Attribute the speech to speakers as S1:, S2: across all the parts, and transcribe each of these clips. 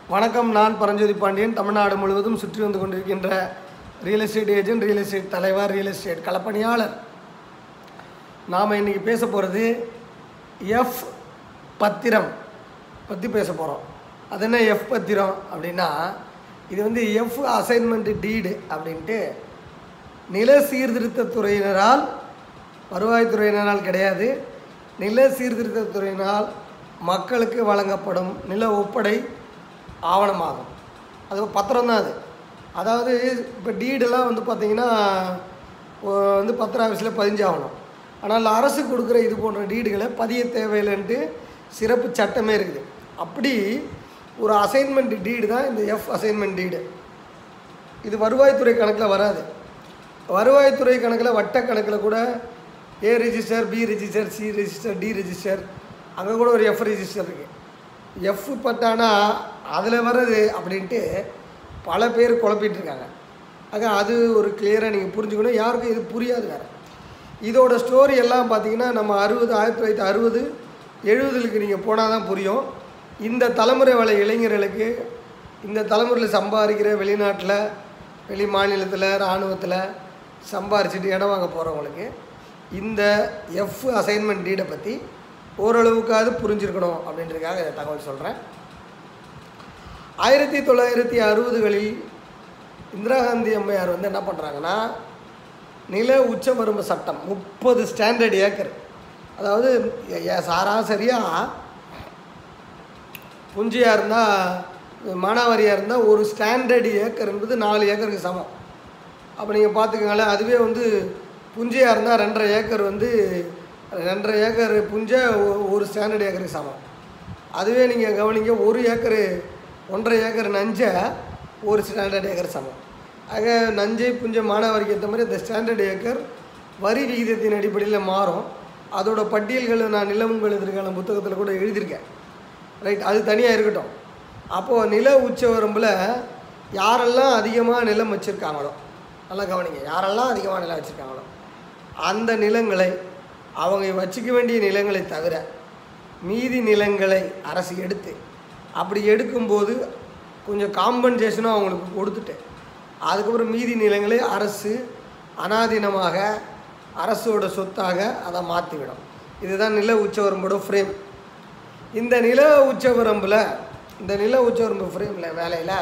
S1: வணக்கம் நான் பரஞ்சோதி பாண்டியன் தமிழ்நாடு முழுவதும் சுற்றி வந்து கொண்டிருக்கின்ற real estate agent real estate தலைவர் ரியல் எஸ்டேட் களப்பணியாளர் நாம் இன்றைக்கி பேச போகிறது எஃப் பத்திரம் பற்றி பேச போகிறோம் அது என்ன எஃப் பத்திரம் அப்படின்னா இது வந்து எஃப் அசைன்மெண்ட் டீடு அப்படின்ட்டு நில சீர்திருத்தத் துறையினரால் வருவாய்த்துறையினரால் கிடையாது நில சீர்திருத்தத் துறையினால் மக்களுக்கு வழங்கப்படும் நில ஒப்படை ஆவணமாகும் அது பத்திரம் தான் அது அதாவது இப்போ டீடெல்லாம் வந்து பார்த்திங்கன்னா ஒ- வந்து பத்திர ஆஃபீஸில் பதிஞ்சாகணும் ஆனால் அரசு கொடுக்குற இது போன்ற டீடுகளை பதிய தேவையில்லைன்ட்டு சிறப்பு சட்டமே இருக்குது அப்படி ஒரு அசைன்மெண்ட் டீடு தான் இந்த எஃப் அசைன்மெண்ட் டீடு இது வருவாய்த்துறை கணக்கில் வராது வருவாய்த்துறை கணக்கில் வட்ட கணக்கில் கூட A register B register C register D register அங்கே கூட ஒரு எஃப் ரிஜிஸ்டர் இருக்குது எஃப் பட்டானா அதில் வர்றது அப்படின்ட்டு பல பேர் குழப்பிட்டு இருக்காங்க ஆக அது ஒரு கிளியராக நீங்கள் புரிஞ்சுக்கணும் யாருக்கும் இது புரியாது வேறு இதோட ஸ்டோரி எல்லாம் பார்த்தீங்கன்னா நம்ம அறுபது ஆயிரத்தி தொள்ளாயிரத்தி அறுபது எழுபதுக்கு நீங்கள் போனால் தான் புரியும் இந்த தலைமுறை வள இளைஞர்களுக்கு இந்த தலைமுறையில் சம்பாதிக்கிற வெளிநாட்டில் வெளி மாநிலத்தில் இராணுவத்தில் சம்பாரிச்சிட்டு இடம் வாங்க போகிறவங்களுக்கு இந்த எஃப் அசைன்மெண்ட் டீடை பற்றி ஓரளவுக்காவது புரிஞ்சிருக்கணும் அப்படின்றதுக்காக இந்த தகவல் சொல்கிறேன் ஆயிரத்தி தொள்ளாயிரத்தி அறுபதுகளில் இந்திரா காந்தி அம்மையார் வந்து என்ன பண்ணுறாங்கன்னா நில உச்சவரம்பு சட்டம் முப்பது ஸ்டாண்டர்ட் ஏக்கர் அதாவது எ- எ- சராசரியாக புஞ்சியாக இருந்தால் மானாவாரியாக இருந்தால் ஒரு ஸ்டாண்டர்டு ஏக்கர் என்பது நாலு ஏக்கருக்கு சமம் அப்போ நீங்கள் பார்த்துக்கங்களேன் அதுவே வந்து புஞ்சையாக இருந்தால் ரெண்டரை ஏக்கர் வந்து ரெண்டரை ஏக்கர் புஞ்சை ஒ- ஒரு ஸ்டாண்டர்டு ஏக்கருக்கு சமம் அதுவே நீங்கள் கவனிங்க ஒரு ஏக்கரு ஒன்றரை ஏக்கர் நஞ்சை ஒரு ஸ்டாண்டர்ட் ஏக்கர் சமம் ஆக நஞ்சை புஞ்சை மானாவாரிக்கு ஏற்ற மாதிரி இந்த ஸ்டாண்டர்ட் ஏக்கர் வரி விகிதத்தின் அடிப்படையில் மாறும் அதோட பட்டியல்களை நான் நிலமுங்கள் எதிர்காலம் புத்தகத்தில் கூட எழுதியிருக்கேன் ரைட் அது தனியாக இருக்கட்டும் அப்போது நில உச்ச வரம்பில் யாரெல்லாம் அதிகமாக நிலம் வச்சுருக்காங்களோ நல்லா கவனிங்க யாரெல்லாம் அதிகமாக நிலம் வச்சுருக்காங்களோ அந்த நிலங்களை அவங்க வச்சுக்க வேண்டிய நிலங்களை தவிர மீதி நிலங்களை அரசு எடுத்து அப்படி எடுக்கும்போது கொஞ்சம் காம்பன்சேஷனும் அவங்களுக்கு கொடுத்துட்டு அதுக்கப்புறம் மீதி நிலங்களை அரசு அனாதீனமாக அரசோட சொத்தாக அதை மாற்றிவிடும் இதுதான் நில உச்சவரம்போட ஃப்ரேம் இந்த நில உச்சவரம்பில் இந்த நில உச்சவரம்பு ஃப்ரேமில் வேலையில்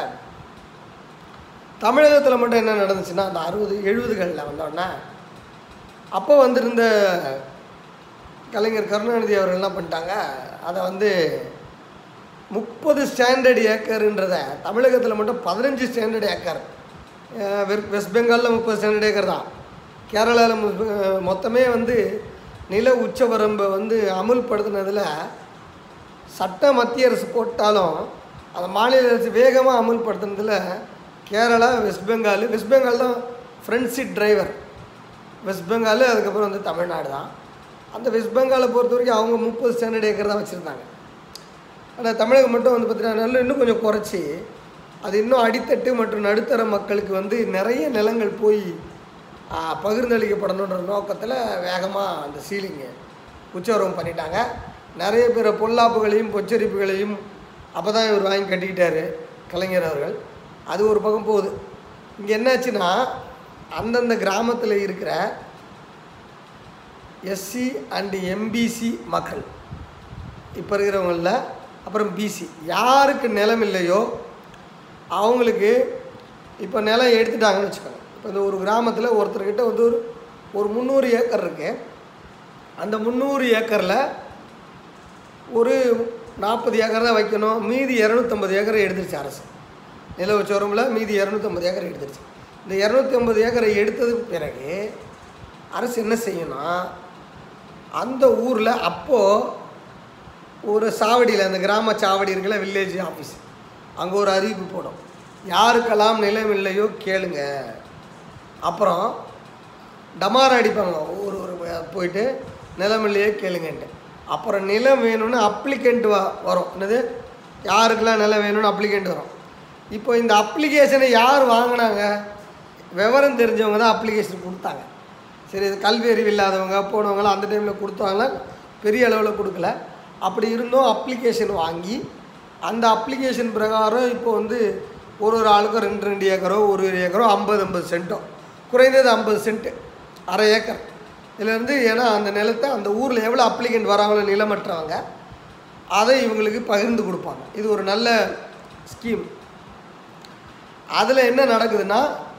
S1: தமிழகத்தில் மட்டும் என்ன நடந்துச்சுன்னா அந்த அறுபது எழுபதுகளில் வந்தோடனே அப்போ வந்திருந்த கலைஞர் கருணாநிதி அவர்கள் என்ன பண்ணிட்டாங்க அதை வந்து முப்பது ஸ்டாண்டர்ட் ஏக்கருன்றத தமிழகத்தில் மட்டும் பதினஞ்சு ஸ்டாண்டர்ட் ஏக்கர் அஹ் வெ- வெஸ்ட் பெங்காலில் முப்பது ஸ்டாண்டர்ட் ஏக்கர் தான் கேரளாவில் மு- மொத்தமே வந்து நில உச்சவரம்பை வந்து அமுல்படுத்தினதில் சட்ட மத்திய அரசு போட்டாலும் அதை மாநில அரசு வேகமாக அமுல்படுத்துனதில் கேரளா வெஸ்ட் பெங்கால் வெஸ்ட் பெங்கால் தான் front seat driver West Bengal அதுக்கப்புறம் வந்து தமிழ்நாடு தான் அந்த வெஸ்ட் பெங்காலை பொறுத்த வரைக்கும் அவங்க முப்பது ஸ்டாண்டர்ட் ஏக்கர் தான் வச்சுருந்தாங்க ஆனால் தமிழகம் மட்டும் வந்து பார்த்தீங்கன்னா நல்ல இன்னும் கொஞ்சம் குறைச்சி அது இன்னும் அடித்தட்டு மற்றும் நடுத்தர மக்களுக்கு வந்து நிறைய நிலங்கள் போய் ஆ, பகிர்ந்தளிக்கப்படணுன்ற நோக்கத்தில் வேகமாக அந்த சீலிங்கு உச்சவரம் பண்ணிட்டாங்க நிறைய பேர் பொல்லாப்புகளையும் பொச்சரிப்புகளையும் அப்போ தான் இவர் வாங்கி கட்டிக்கிட்டாரு கலைஞர் அவர்கள் அது ஒரு பக்கம் போகுது இங்கே என்னாச்சுன்னா அந்தந்த கிராமத்தில் இருக்கிற எஸ்சி அண்டு எம்பிசி மக்கள் இப்போ இருக்கிறவங்கள அப்புறம் பிசி யாருக்கு நிலம் இல்லையோ அவங்களுக்கு இப்போ நிலம் எடுத்துட்டாங்கன்னு வச்சுக்கோங்க இப்போ இந்த ஒரு கிராமத்தில் ஒருத்தர்கிட்ட வந்து ஒரு ஒரு முந்நூறு ஏக்கர் இருக்கு அந்த முந்நூறு ஏக்கரில் ஒரு நாற்பது ஏக்கர் தான் வைக்கணும் மீதி இரநூத்தம்பது ஏக்கரை எடுத்துருச்சு அரசு நில வச்சோரமில் மீதி இரநூத்தம்பது ஏக்கரை எடுத்துருச்சு இந்த இரநூத்தி ஐம்பது ஏக்கரை எடுத்ததுக்கு பிறகு அரசு என்ன செய்யணும்னா அந்த ஊரில் அப்போது ஒரு சாவடியில் அந்த கிராம சாவடி இருக்குல்ல வில்லேஜ் ஆஃபீஸ் அங்கே ஒரு அறிவிப்பு போடும் யாருக்கெல்லாம் நிலம் இல்லையோ கேளுங்க அப்புறம் டமாரம் அடிப்பாங்க ஒரு ஒரு போயிட்டு நிலம் இல்லையோ கேளுங்கன்ட்டு அப்புறம் நிலம் வேணும்னு அப்ளிகண்ட் வ வரும் என்னது யாருக்கெல்லாம் நிலம் வேணும்னு அப்ளிகண்ட் வரும் இப்போ இந்த அப்ளிகேஷனை யார் வாங்கினாங்க விவரம் தெரிஞ்சவங்க தான் அப்ளிகேஷன் கொடுத்தாங்க சரி இது கல்வி அறிவு இல்லாதவங்க போனவங்களாம் அந்த டைமில் கொடுத்தாங்கன்னா பெரிய அளவில் கொடுக்கல அப்படி இருந்தும் அப்ளிகேஷன் வாங்கி அந்த அப்ளிகேஷன் பிரகாரம் இப்போ வந்து ஒரு ஒரு ஆளுக்கும் ரெண்டு ரெண்டு ஏக்கரோ ஒரு ஒரு ஏக்கரோ ஐம்பது ஐம்பது சென்ட்டோ குறைந்தது ஐம்பது சென்ட்டு அரை ஏக்கர் இதுலேருந்து ஏன்னா அந்த நிலத்தை அந்த ஊரில் எவ்வளோ அப்ளிகண்ட் வராங்களோ நிலமற்றவங்க அதை இவங்களுக்கு பகிர்ந்து கொடுப்பாங்க இது ஒரு நல்ல ஸ்கீம் அதில் என்ன நடக்குதுன்னா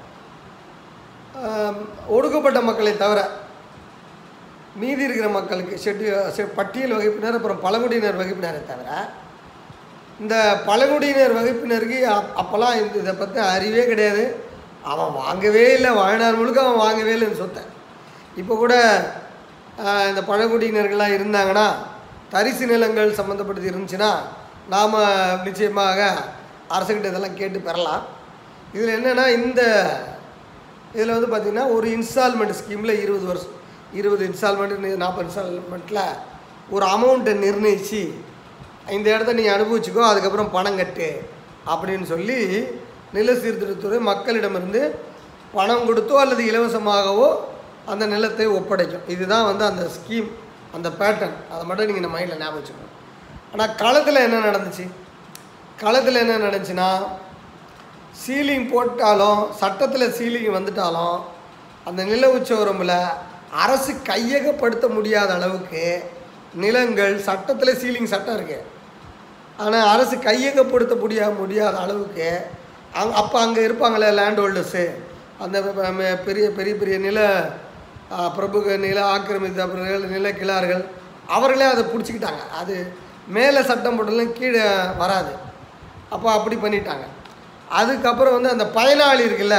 S1: ஆம், ஒடுக்கப்பட்ட மக்களை தவிர மீதி இருக்கிற மக்களுக்கு ஷெட்யூ ஷெ- பட்டியல் வகுப்பினர் அப்புறம் பழங்குடியினர் வகுப்பினரை தவிர இந்த பழங்குடியினர் வகுப்பினருக்கு அப் அப்போல்லாம் இந்த இதை பற்றி அறிவே கிடையாது அவன் வாங்கவே இல்லை வாழ்நாள் முழுக்க அவன் வாங்கவே இல்லைன்னு சொத்தை இப்போ கூட ஆஹ், இந்த பழங்குடியினர்கள்லாம் இருந்தாங்கன்னா தரிசு நிலங்கள் சம்மந்தப்பட்டது இருந்துச்சுன்னா நாம் நிச்சயமாக அரசுக்கிட்ட இதெல்லாம் கேட்டு பெறலாம் இதில் என்னென்னா இந்த இதில் வந்து பார்த்திங்கன்னா ஒரு இன்ஸ்டால்மெண்ட் ஸ்கீமில் இருபது வருஷம் இருபது இன்ஸ்டால்மெண்ட் நாற்பது இன்ஸ்டால்மெண்ட்டில் ஒரு அமௌண்ட்டை நிர்ணயித்து இந்த இடத்த நீ அனுபவிச்சுக்கோ அதுக்கப்புறம் பணம் கட்டு அப்படின்னு சொல்லி நில சீர்திருத்தத்துறை மக்களிடமிருந்து பணம் கொடுத்தோ அல்லது இலவசமாகவோ அந்த நிலத்தை ஒப்படைக்கும் இதுதான் வந்து அந்த ஸ்கீம் அந்த பேட்டர்ன் அதை மட்டும் நீங்கள் இந்த மைண்டில் ஞாபகம் வச்சுக்கணும் ஆனால் களத்தில் என்ன நடந்துச்சு களத்தில் என்ன நடந்துச்சுன்னா சீலிங் போட்டாலும் சட்டத்தில் சீலிங் வந்துட்டாலும் அந்த நில உச்சவரம்பில் அரசு கையகப்படுத்த முடியாத அளவுக்கு நிலங்கள் சட்டத்தில் சீலிங் சட்டம் இருக்கு ஆனால் அரசு கையகப்படுத்த முடியா முடியாத அளவுக்கு அங் அப்போ அங்கே இருப்பாங்களே லேண்ட் ஹோல்டர்ஸு அந்த ப- ம- பெரிய பெரிய பெரிய நில ஆ, பிரபுக நில ஆக்கிரமித்தவர்கள் நில கிளார்கள் அவர்களே அதை பிடிச்சிக்கிட்டாங்க அது மேலே சட்டம் போட்டாலும் கீழே வராது அப்போ அப்படி பண்ணிட்டாங்க அதுக்கப்புறம் வந்து அந்த பயனாளி இருக்குல்ல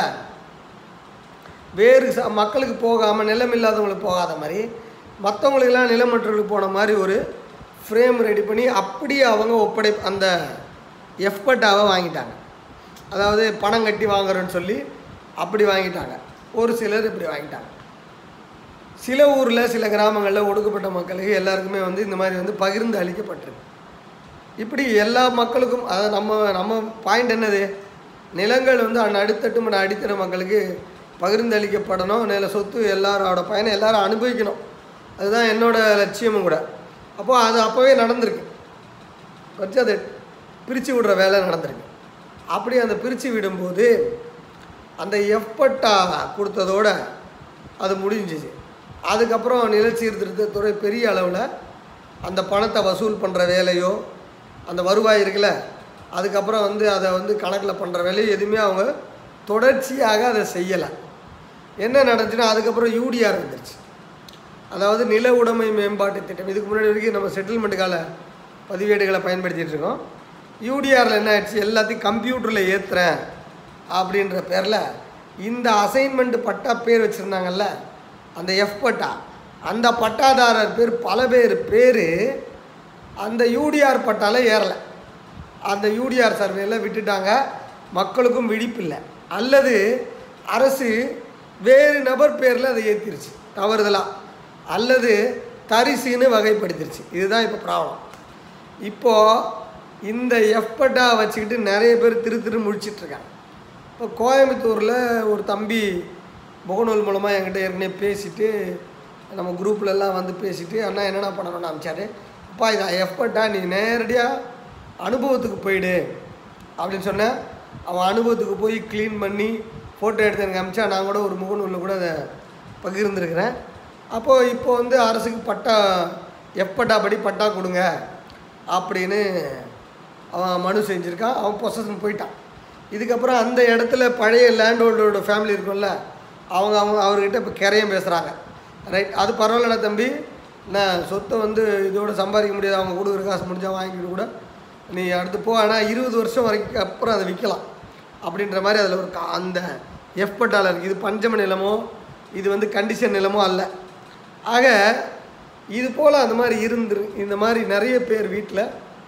S1: வேறு ச மக்களுக்கு போகாமல் நிலம் இல்லாதவங்களுக்கு போகாத மாதிரி மற்றவங்களுக்கெல்லாம் நிலமற்றவர்களுக்கு போன மாதிரி ஒரு ஃப்ரேம் ரெடி பண்ணி அப்படியே அவங்க ஒப்படை அந்த எஃப்பட்டாவை வாங்கிட்டாங்க அதாவது பணம் கட்டி வாங்குறேன்னு சொல்லி அப்படி வாங்கிட்டாங்க ஒரு சிலர் இப்படி வாங்கிட்டாங்க சில ஊரில் சில கிராமங்களில் ஒடுக்கப்பட்ட மக்களுக்கு எல்லாருக்குமே வந்து இந்த மாதிரி வந்து பகிர்ந்து அளிக்கப்பட்டிருக்கு இப்படி எல்லா மக்களுக்கும் அதாவது நம்ம நம்ம பாயிண்ட் என்னது நிலங்கள் வந்து அன் அடித்தட்டு மற்றும் அடித்தர மக்களுக்கு பகிர்ந்து அளிக்கப்படணும் நில சொத்து எல்லாரோட பயனை எல்லாரும் அனுபவிக்கணும் அதுதான் என்னோட லட்சியமும் கூட அப்போ அது அப்போவே நடந்திருக்கு வச்சு அதை பிரித்து விடுற வேலை நடந்திருக்கு அப்படி அந்த பிரித்து விடும்போது அந்த எஃப்பட்டா கொடுத்ததோட அது முடிஞ்சிச்சு அதுக்கப்புறம் நில சீர்திருத்தத்துறை பெரிய அளவில் அந்த பணத்தை வசூல் பண்ணுற வேலையோ அந்த வருவாய் இருக்குல்ல அதுக்கப்புறம் வந்து அதை வந்து கணக்கில் பண்ணுற வேலையோ எதுவுமே அவங்க தொடர்ச்சியாக அதை செய்யலை என்ன நடந்துச்சுன்னா அதுக்கப்புறம் யூடிஆர் வந்துருச்சு அதாவது நில உடைமை மேம்பாட்டு திட்டம் இதுக்கு முன்னாடி வரைக்கும் நம்ம செட்டில்மெண்ட்டுக்கால பதிவேடுகளை பயன்படுத்திட்டு இருக்கோம் யூடிஆரில் என்ன ஆயிடுச்சு எல்லாத்தையும் கம்ப்யூட்டரில் ஏற்றுறேன் அப்படின்ற பேரில் இந்த அசைன்மெண்ட் பட்டா பேர் வச்சுருந்தாங்கல்ல அந்த எஃப் பட்டா அந்த பட்டாதாரர் பேர் பல பேர் பேர் அந்த யூடிஆர் பட்டால ஏறலை அந்த யூடிஆர் சர்வேல விட்டுட்டாங்க மக்களுக்கும் விழிப்பில்லை அல்லது அரசு வேறு நபர் பேரில் அதை ஏற்றிருச்சு தவறுதலாக அல்லது தரிசுன்னு வகைப்படுத்திருச்சு இதுதான் இப்போ ப்ராப்ளம் இப்போது இந்த எஃப்பட்டா வச்சுக்கிட்டு நிறைய பேர் திரு திரு முழிச்சிட்ருக்காங்க இப்போ கோயம்புத்தூரில் ஒரு தம்பி முகநூல் மூலமாக என்கிட்ட ஏற்கனவே பேசிட்டு நம்ம குரூப்ல எல்லாம் வந்து பேசிட்டு அண்ணா என்னென்ன பண்ணணும்னு அமிச்சாரு அப்பா இதை எஃப்பட்டா நீ நேரடியாக அனுபவத்துக்கு போயிடு அப்படின்னு சொன்னேன் அவன் அனுபவத்துக்கு போய் க்ளீன் பண்ணி ஃபோட்டோ எடுத்து எனக்கு அமிச்சா நான் கூட ஒரு முகநூலில் கூட அதை பகிர்ந்துருக்கிறேன் அப்போது இப்போ வந்து அரசுக்கு பட்டா எப்பட்டா படி பட்டா கொடுங்க அப்படின்னு அவன் மனு செஞ்சுருக்கான் அவன் பொசஷன் போயிட்டான் இதுக்கப்புறம் அந்த இடத்துல பழைய லேண்ட் ஹோல்டரோட ஃபேமிலி இருக்கும்ல அவங்க அவங்க அவர்கிட்ட இப்போ கிரையம் பேசுகிறாங்க ரைட் அது பரவாயில்லடா தம்பி நான் சொத்தை வந்து இதோட சம்பாதிக்க முடியாது அவங்க கொடுக்குற காசு முடிஞ்சால் வாங்கிட்டு கூட நீ அடுத்து போ ஆனால் இருபது வருஷம் வரைக்கும் அப்புறம் அதை விற்கலாம் அப்படின்ற மாதிரி அதில் ஒரு கா- அந்த எஃப் பட்டால இருக்குது இது பஞ்சம நிலமோ இது வந்து கண்டிஷன் நிலமோ அல்ல ஆக இது போல் அந்த மாதிரி இருந்துரு இந்த மாதிரி நிறைய பேர் வீட்டில்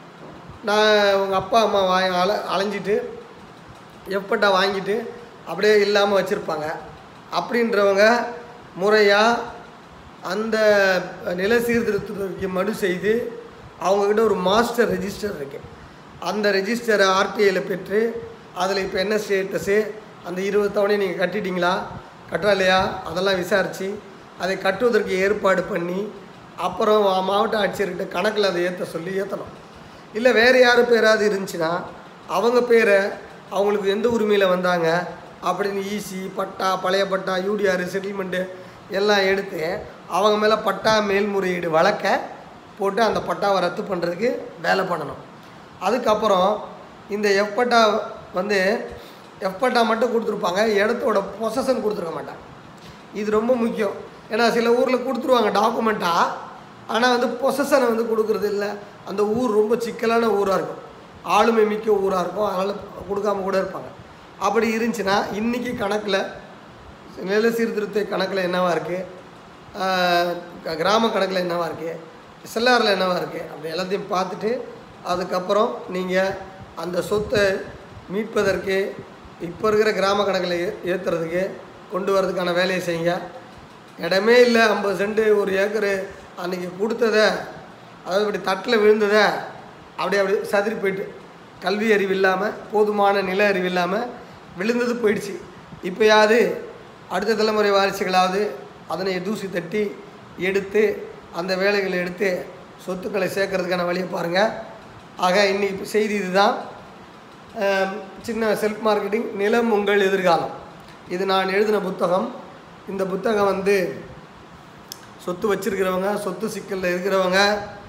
S1: நான் உங்கள் அப்பா அம்மா வாங்கி அல அலைஞ்சிட்டு எப்பட்டா வாங்கிட்டு அப்படியே இல்லாமல் வச்சுருப்பாங்க அப்படின்றவங்க முறையாக அந்த நில சீர்திருத்தத்துக்கு மனு செய்து அவங்கக்கிட்ட ஒரு மாஸ்டர் ரெஜிஸ்டர் இருக்கு அந்த ரெஜிஸ்டரை ஆர்டிஐயில் பெற்று அதில் இப்போ என்ன ஸ்டேட்டஸு அந்த இருபது தவணையை நீங்கள் கட்டிட்டீங்களா கட்டா இல்லையா அதெல்லாம் விசாரித்து அதை கட்டுவதற்கு ஏற்பாடு பண்ணி அப்புறம் மா- மாவட்ட ஆட்சியர்கிட்ட கணக்கில் அதை ஏற்ற சொல்லி ஏற்றணும் இல்லை வேறு யார் பேராவது இருந்துச்சுன்னா அவங்க பேரை அவங்களுக்கு எந்த உரிமையில் வந்தாங்க அப்படின்னு ஈசி பட்டா பழைய பட்டா யூடிஆர் செட்டில்மெண்ட்டு எல்லாம் எடுத்து அவங்க மேலே பட்டா மேல்முறையீடு வழக்க போட்டு அந்த பட்டாவை ரத்து பண்ணுறதுக்கு வேலை பண்ணணும் அதுக்கப்புறம் இந்த எஃப் பட்டா வந்து எஃப் பட்டா மட்டும் கொடுத்துருப்பாங்க இடத்தோட பொசஷன் கொடுத்துருக்க மாட்டாங்க இது ரொம்ப முக்கியம் ஏன்னா சில ஊரில் கொடுத்துருவாங்க டாக்குமெண்ட்டாக ஆனால் வந்து பொசஷனை வந்து கொடுக்குறது இல்லை அந்த ஊர் ரொம்ப சிக்கலான ஊராக இருக்கும் ஆளுமை மிக்க ஊராக இருக்கும் அதனால் கொடுக்காம கூட இருப்பாங்க அப்படி இருந்துச்சுன்னா இன்றைக்கி கணக்கில் நில சீர்திருத்த கணக்கில் என்னவா இருக்குது கிராம கணக்கில் என்னவா இருக்குது எஸ்எல்ஆரில் என்னவா இருக்குது அப்படி எல்லாத்தையும் பார்த்துட்டு அதுக்கப்புறம் நீங்கள் அந்த சொத்தை மீட்பதற்கு இப்போ இருக்கிற கிராம கணக்கில் ஏ- ஏற்றுறதுக்கு கொண்டு வரதுக்கான வேலையை செய்யுங்க இடமே இல்லை ஐம்பது சென்ட் ஒரு ஏக்கரு அன்றைக்கி கொடுத்ததை அதாவது இப்படி தட்டில் விழுந்ததை அப்படியே அப்படி சதுரி போயிட்டு கல்வி அறிவு இல்லாமல் போதுமான நில அறிவு இல்லாமல் விழுந்தது போயிடுச்சு இப்போயாவது அடுத்த தலைமுறை வாரிசுகளாவது அதனை தூசி தட்டி எடுத்து அந்த வேலைகளை எடுத்து சொத்துக்களை சேர்க்கறதுக்கான வழியை பாருங்கள் ஆக இன்னைக்கு செய்தி இதுதான் ஆம், சின்ன செல்ஃப் மார்க்கெட்டிங் நிலம் உங்கள் எதிர்காலம் இது நான் எழுதின புத்தகம் இந்த புத்தகம் வந்து சொத்து வச்சிருக்கிறவங்க சொத்து சிக்கலில் இருக்கிறவங்க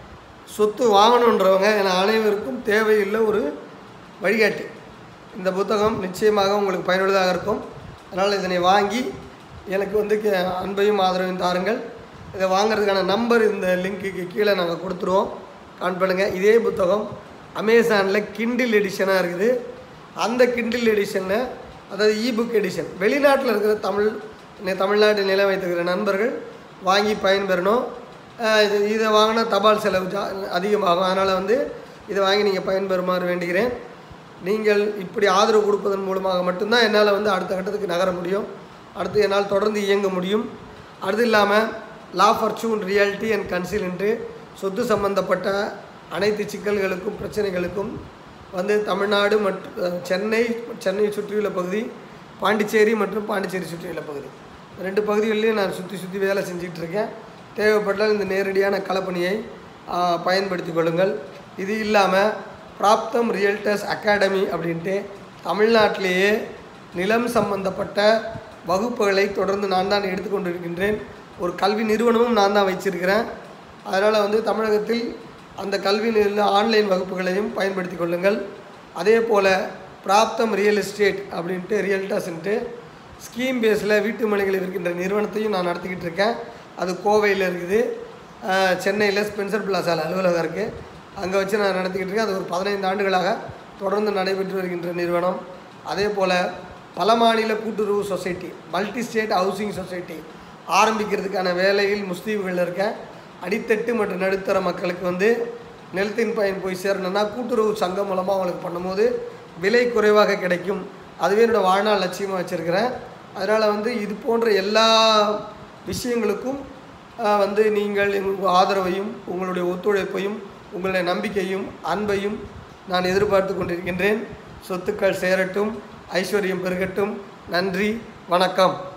S1: சொத்து வாங்கணுன்றவங்க என அனைவருக்கும் தேவையுள்ள ஒரு வழிகாட்டி இந்த புத்தகம் நிச்சயமாக உங்களுக்கு பயனுள்ளதாக இருக்கும் அதனால் இதனை வாங்கி எனக்கு வந்து கே- அன்பையும் ஆதரவையும் தாருங்கள் இதை வாங்குறதுக்கான நம்பர் இந்த லிங்க்குக்கு கீழே நாங்கள் கொடுத்துருவோம் கான் பண்ணுங்கள் இதே புத்தகம் அமேசானில் கிண்டில் எடிஷனாக இருக்குது அந்த கிண்டில் எடிஷனில் அதாவது இபுக் எடிஷன் வெளிநாட்டில் இருக்கிற தமிழ் நி- தமிழ்நாட்டில் நிலம் வைத்திருக்கிற நண்பர்கள் வாங்கி பயன்பெறணும் அஹ் இது இதை வாங்கினா தபால் செலவு ஜா அதிகமாகும் அதனால் வந்து இதை வாங்கி நீங்கள் பயன்பெறுமாறு வேண்டுகிறேன் நீங்கள் இப்படி ஆதரவு கொடுப்பதன் மூலமாக மட்டும்தான் என்னால் வந்து அடுத்த கட்டத்துக்கு நகர முடியும் அடுத்து என்னால் தொடர்ந்து இயங்க முடியும் அது இல்லாமல் la fortune reality and council என்று சொத்து சம்பந்தப்பட்ட அனைத்து சிக்கல்களுக்கும் பிரச்சனைகளுக்கும் வந்து தமிழ்நாடு மற்றும் அஹ், சென்னை சென்னை சுற்றியுள்ள பகுதி பாண்டிச்சேரி மற்றும் பாண்டிச்சேரி சுற்றியுள்ள பகுதி ரெண்டு பகுதிகளிலையும் நான் சுற்றி சுற்றி வேலை செஞ்சுட்டு இருக்கேன் தேவைப்பட்டால் இந்த நேரடியான களப்பணியை ஆஹ், பயன்படுத்திக் கொள்ளுங்கள் இது இல்லாமல் பிராப்தம் ரியல்டர்ஸ் அகாடமி அப்படின்ட்டு தமிழ்நாட்டிலேயே நிலம் சம்பந்தப்பட்ட வகுப்புகளை தொடர்ந்து நான் தான் எடுத்துக்கொண்டிருக்கின்றேன் ஒரு கல்வி நிறுவனமும் நான் தான் வச்சிருக்கிறேன் அதனால் வந்து தமிழகத்தில் அந்த கல்வி நிறுவன ஆன்லைன் வகுப்புகளையும் பயன்படுத்தி கொள்ளுங்கள் அதே போல் பிராப்தம் ரியல் எஸ்டேட் அப்படின்ட்டு ரியல்டர்ஸ்ன்ட்டு ஸ்கீம் பேஸில் வீட்டு மனைகளில் இருக்கின்ற நிறுவனத்தையும் நான் நடத்திக்கிட்டு இருக்கேன் அது கோவையில் இருக்குது ஆஹ் சென்னையில் ஸ்பென்சர் பிளாசாவில் அலுவலகம் இருக்குது அங்கே வச்சு நான் நடத்திக்கிட்டு இருக்கேன் அது ஒரு பதினைந்து ஆண்டுகளாக தொடர்ந்து நடைபெற்று வருகின்ற நிறுவனம் அதே போல் பல மாநில கூட்டுறவு society multi state housing society ஆரம்பிக்கிறதுக்கான வேலையில் முஸ்லீம்கள் இருக்க அடித்தட்டு மற்றும் நடுத்தர மக்களுக்கு வந்து நிலத்தின் பயன் போய் சேரணும்னா கூட்டுறவு சங்கம் மூலமாக அவங்களுக்கு பண்ணும்போது விலை குறைவாக கிடைக்கும் அதுவே என்னோட வாழ்நாள் லட்சியமாக வச்சுருக்கிறேன் அதனால் வந்து இது போன்ற எல்லா விஷயங்களுக்கும் ஆஹ், வந்து நீங்கள் உங்கள் ஆதரவையும் உங்களுடைய ஒத்துழைப்பையும் உங்களுடைய நம்பிக்கையும் அன்பையும் நான் எதிர்பார்த்து கொண்டிருக்கின்றேன் சொத்துக்கள் சேரட்டும் ஐஸ்வர்யம் பெருகட்டும் நன்றி வணக்கம்